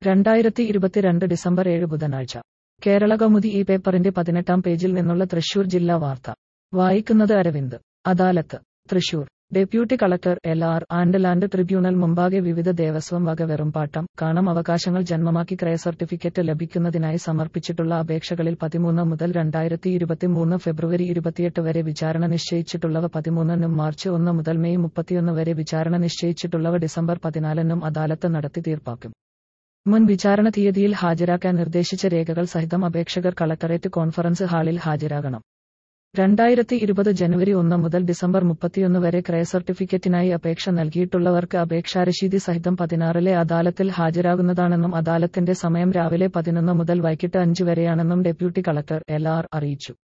രണ്ടായിരത്തി ഇരുപത്തിരണ്ട് ഡിസംബർ ഏഴ് ബുധനാഴ്ച കേരള കൗമുദി ഈ പേപ്പറിന്റെ പതിനെട്ടാം പേജിൽ നിന്നുള്ള തൃശൂർ ജില്ലാ വാർത്ത വായിക്കുന്നത് Aravind adalat Thrissur deputy collector L R and land tribunal മുമ്പാകെ വിവിധ ദേവസ്വം വക വെറുംപാട്ടം കാണം അവകാശങ്ങൾ ജന്മമാക്കി ക്രയ സർട്ടിഫിക്കറ്റ് ലഭിക്കുന്നതിനായി സമർപ്പിച്ചിട്ടുള്ള അപേക്ഷകളിൽ പതിമൂന്ന് മുതൽ രണ്ടായിരത്തി ഇരുപത്തിമൂന്ന് ഫെബ്രുവരി ഇരുപത്തിയെട്ട് വരെ വിചാരണ നിശ്ചയിച്ചിട്ടുള്ളവ പതിമൂന്നിനും മാർച്ച് ഒന്ന് മുതൽ മെയ് മുപ്പത്തിയൊന്ന് വരെ വിചാരണ നിശ്ചയിച്ചിട്ടുള്ളവ ഡിസംബർ പതിനാലിനും അദാലത്ത് നടത്തി തീർപ്പാക്കും മുൻ വിചാരണ തീയതിയിൽ ഹാജരാക്കാൻ നിർദ്ദേശിച്ച രേഖകൾ സഹിതം അപേക്ഷകർ കളക്ടറേറ്റ് കോൺഫറൻസ് ഹാളിൽ ഹാജരാകണം രണ്ടായിരത്തി ഇരുപത് ജനുവരി ഒന്ന് മുതൽ ഡിസംബർ മുപ്പത്തിയൊന്ന് വരെ ക്രയ സർട്ടിഫിക്കറ്റിനായി അപേക്ഷ നൽകിയിട്ടുള്ളവർക്ക് അപേക്ഷാരശീതി സഹിതം പതിനാറിലെ അദാലത്തിൽ ഹാജരാകുന്നതാണെന്നും അദാലത്തിന്റെ സമയം രാവിലെ പതിനൊന്ന് മുതൽ വൈകിട്ട് അഞ്ച് വരെയാണെന്നും ഡെപ്യൂട്ടി കളക്ടർ എൽ ആർ അറിയിച്ചു